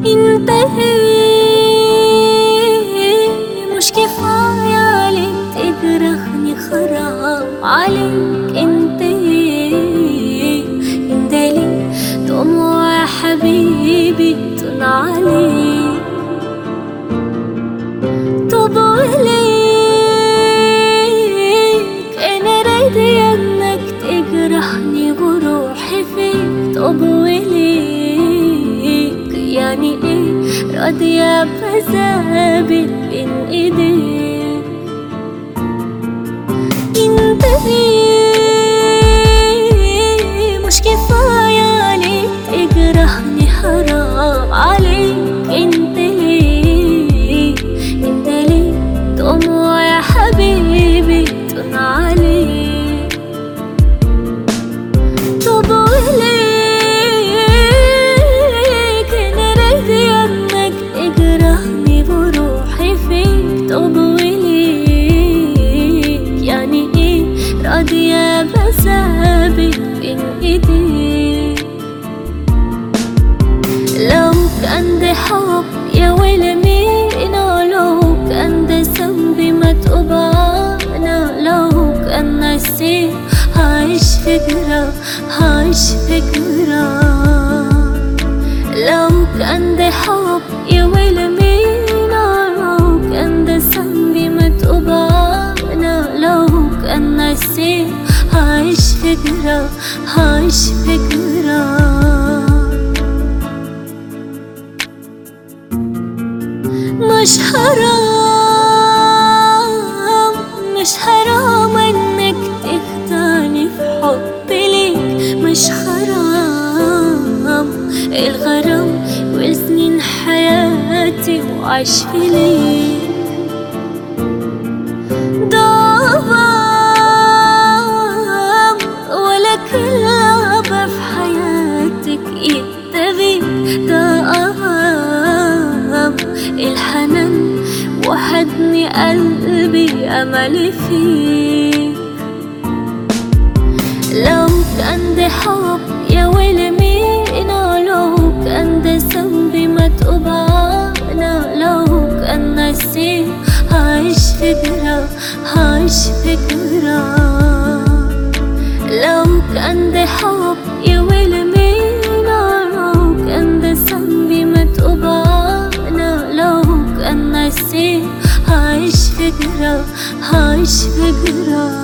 انتهي مش كفاية عليك تجرحني خراب عليك انتهي اندلي دموع حبيبي تنعلي طب وليك انا راضي انك تجرحني وروحي فيك طب وليك يعني ايه راضية بذابت بين ايديك انت فيه مش كفاية عليك تجرحني حرام عليك انت ليه انت ليه دموع يا حبيبي تنعلي طب وليك انا راضي انك تجرحني بروحي فيك طب وليك يعني ايه راضية بسابق بين ايديك لو كان ده حب يا ويلي مينا لو كان ده ذنبي ما تقبانا لو كان نسيت هعيش فكرة هعيش فكرة لو كان ده حب يا ويلي مينا لو كان ده ذنبي ما تقبانا لو كان نسيت هعيش فكرة هعيش فكرة مش حرام مش حرام انك تخدعني في حب ليك مش حرام الغرام وسنين حياتي وعيش في ليك ضام ولا كلمة في حياتك يتبيك ضام الحنان وحدني قلبي أملي فيك لو كان ده حب يا ويلي مينا لو كان ده ذنبي ما تقبانا لو كان نسيت هعيش فكرة هعيش فكرة لو كان ده حب يا ويلي مينا لو كان ده ذنبي ما تقبانا لو كان نسيت هعيش فكرة هعيش فكرة